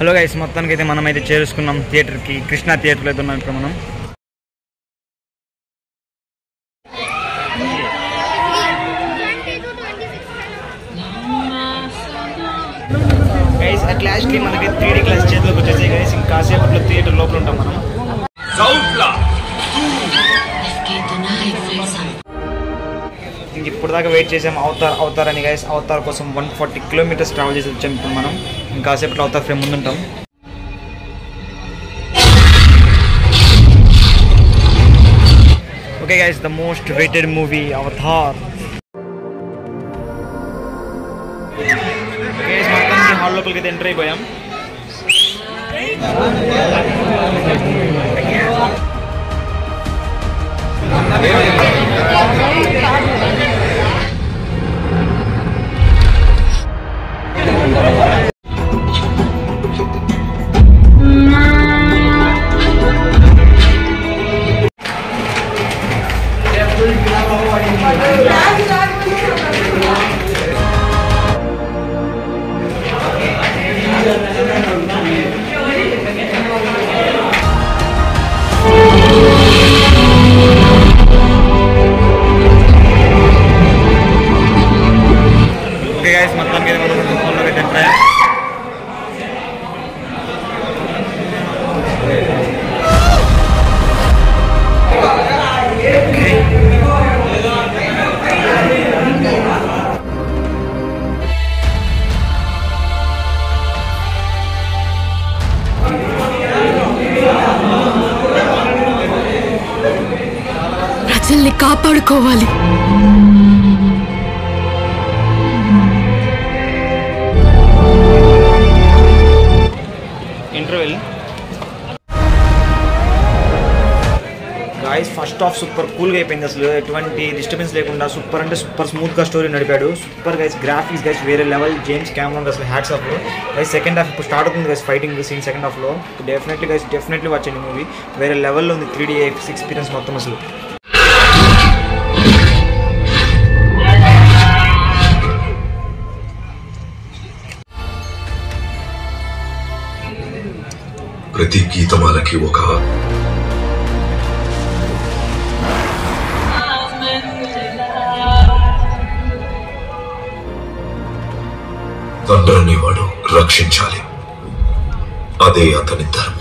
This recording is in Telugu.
హలో గైస్ మొత్తానికి అయితే మనం అయితే చేరుకున్నాం థియేటర్కి కృష్ణా థియేటర్లో అయితే ఉన్నాం ఇప్పుడు మనం గైస్ అట్ లాస్ట్లీ మనకి త్రీ డీ క్లాస్ చేతిలోకి వచ్చేసాయి గైస్ ఇంకా కాసేపట్లో థియేటర్ లోపల ఉంటాం మనం ఇంక ఇప్పుడు దాకా వెయిట్ చేసాం అవతార్ అవతార్ అని గైస్ అవతార్ కోసం వన్ ఫార్టీ కిలోమీటర్స్ ట్రావెల్ చేసి వచ్చాం ఇప్పుడు మనం ఇంకా కాసేపట్లో అవతార్ ఫ్రేమ్ ముందుంటాం okay guys the most waited movie Avatar guys మొత్తానికి హాల్ లోపలికి అయితే ఎంటర్ అయిపోయాం ఓకే గైస్ మొత్తానికి అయితే మనం హాల్లోకి అయితే ఎంటర్ అయ్యాం ప్రజల్ని కాపాడుకోవాలి interval guys first half super కూల్గా అయిపోయింది అసలు ఎటువంటి డిస్టర్బెన్స్ లేకుండా సూపర్ అంటే సూపర్ స్మూత్గా స్టోరీ నడిపాడు సూపర్ గైస్ గ్రాఫిక్స్ గైస్ వేరే లెవెల్ జేమ్స్ కెమెరాన్ అసలు hats off guys second half ఇప్పుడు స్టార్ట్ అవుతుంది గైస్ ఫైటింగ్ సీన్ సెకండ్ హాఫ్లో డెఫినెట్లీ గైస్ డెఫినెట్లీ వచ్చండి మూవీ వేరే లెవెల్లో ఉంది త్రీ డీ ఎక్స్పీరియన్స్ మొత్తం అసలు ప్రతి గీతమాలకి ఒక తండ్రిని వాడు రక్షించాలి అదే అతని ధర్మం